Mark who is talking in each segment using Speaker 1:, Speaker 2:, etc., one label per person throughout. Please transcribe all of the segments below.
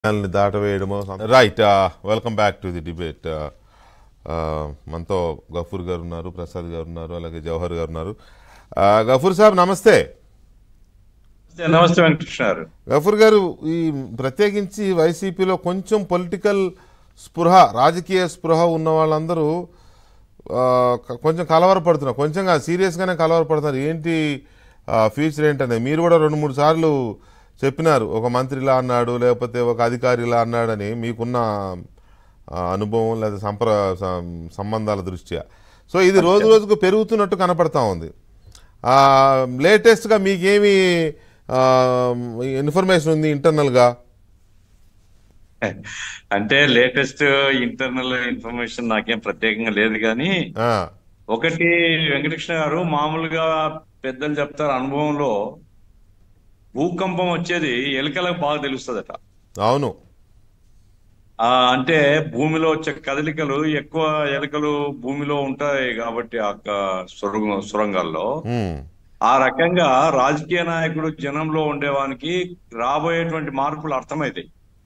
Speaker 1: ని దాటవేయడమో right welcome back to the debate మనతో గఫూర్ గారు ఉన్నారు ప్రసాద్ గారు ఉన్నారు అలాగే జవహర్ గారు ఉన్నారు ఆ, గఫూర్ సాబ్ నమస్తే
Speaker 2: నమస్తే వెంకటకృష్ణ గారు
Speaker 1: గఫూర్ గారు ఈ ప్రత్యేకించి వైసీపీలో కొంచెం పొలిటికల్ స్పృహ రాజకీయ స్పృహ ఉన్న వాళ్ళందరూ ఆ, క- కొంచెం కలవరపడుతున్నారు కొంచెం సీరియస్గానే కలవరపడుతున్నారు ఏంటి ఫ్యూచర్ ఏంటనే మీరు కూడా రెండు మూడు సార్లు చెప్పినారు ఒక మంత్రి ఇలా అన్నాడు లేకపోతే ఒక అధికారి ఇలా అన్నాడని మీకున్న ఆ, అనుభవం లేదా సంప్ర సం- సంబంధాల దృష్ట్యా సో ఇది రోజు రోజుకు పెరుగుతున్నట్టు కనపడతా ఉంది ఆ, లేటెస్ట్గా మీకేమి ఆ, ఇన్ఫర్మేషన్ ఉంది ఇంటర్నల్గా
Speaker 2: అంటే లేటెస్ట్ ఇంటర్నల్ ఇన్ఫర్మేషన్ నాకేం ప్రత్యేకంగా లేదు కానీ
Speaker 1: ఆ,
Speaker 2: ఒకటి వెంకటకృష్ణ గారు మామూలుగా పెద్దలు చెప్తారు అనుభవంలో భూకంపం వచ్చేది ఎలుకలకు బాగా తెలుస్తుందట
Speaker 1: అవును
Speaker 2: ఆ అంటే భూమిలో వచ్చే కదలికలు ఎక్కువ ఎలుకలు భూమిలో ఉంటాయి కాబట్టి ఆ క- సొరంగ సొరంగాల్లో
Speaker 1: ఉమ్,
Speaker 2: ఆ రకంగా రాజకీయ నాయకుడు జనంలో ఉండేవానికి రాబోయేటువంటి మార్పులు అర్థమవుతాయి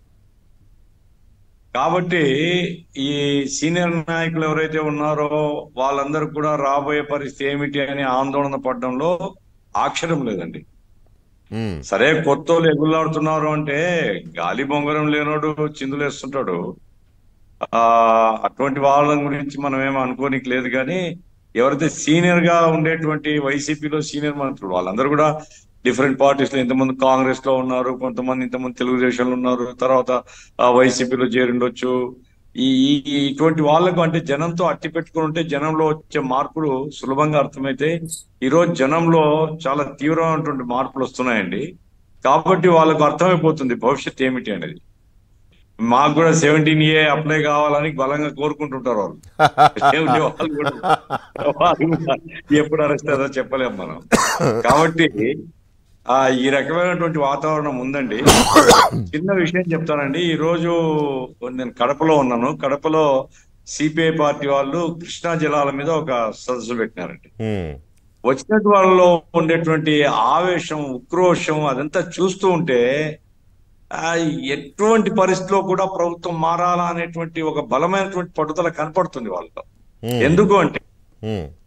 Speaker 2: కాబట్టి ఈ సీనియర్ నాయకులు ఎవరైతే ఉన్నారో వాళ్ళందరూ కూడా రాబోయే పరిస్థితి ఏమిటి అని ఆందోళన పడడంలో ఆక్షరం లేదండి
Speaker 1: ఉమ్,
Speaker 2: సరే కొత్త వాళ్ళు ఎగులాడుతున్నారు అంటే గాలి బొంగరం లేనోడు చిందులేస్తుంటాడు ఆ అటువంటి వాళ్ళ గురించి మనం ఏమో అనుకోనికి లేదు కానీ ఎవరైతే సీనియర్ గా ఉండేటువంటి వైసీపీలో సీనియర్ మంత్రులు వాళ్ళందరూ కూడా డిఫరెంట్ పార్టీస్ లో ఇంతమంది కాంగ్రెస్ లో ఉన్నారు కొంతమంది ఇంతమంది తెలుగుదేశంలో ఉన్నారు తర్వాత ఆ, వైసీపీలో చేరిండొచ్చు ఈ ఈ- ఈ ఇటువంటి వాళ్ళకు అంటే జనంతో అట్టి పెట్టుకుని ఉంటే జనంలో వచ్చే మార్పులు సులభంగా అర్థమైతే ఈ రోజు జనంలో చాలా తీవ్రమైనటువంటి మార్పులు వస్తున్నాయండి కాబట్టి వాళ్ళకు అర్థమైపోతుంది భవిష్యత్ ఏమిటి అనేది మాకు కూడా సెవెంటీన్ ఏ అప్లై కావాలని బలంగా కోరుకుంటుంటారు వాళ్ళు ఏమిటి వాళ్ళు కూడా వాళ్ళు కూడా ఎప్పుడు అరెస్ట్ అవుతారో చెప్పలేం మనం కాబట్టి ఆ ఈ రకమైనటువంటి వాతావరణం ఉందండి చిన్న విషయం చెప్తానండి ఈ రోజు నేను కడపలో ఉన్నాను కడపలో సిపిఐ పార్టీ వాళ్ళు కృష్ణా జలాల మీద ఒక సదస్సు పెట్టినారండి
Speaker 1: ఉమ్,
Speaker 2: వచ్చినట్టు వాళ్ళలో ఉండేటువంటి ఆవేశం ఉక్రోషం అదంతా చూస్తూ ఉంటే ఆ ఎటువంటి పరిస్థితిలో కూడా ప్రభుత్వం మారాలా అనేటువంటి ఒక బలమైనటువంటి పట్టుదల కనపడుతుంది వాళ్ళలో
Speaker 1: ఉమ్,
Speaker 2: ఎందుకు అంటే
Speaker 1: ఉమ్,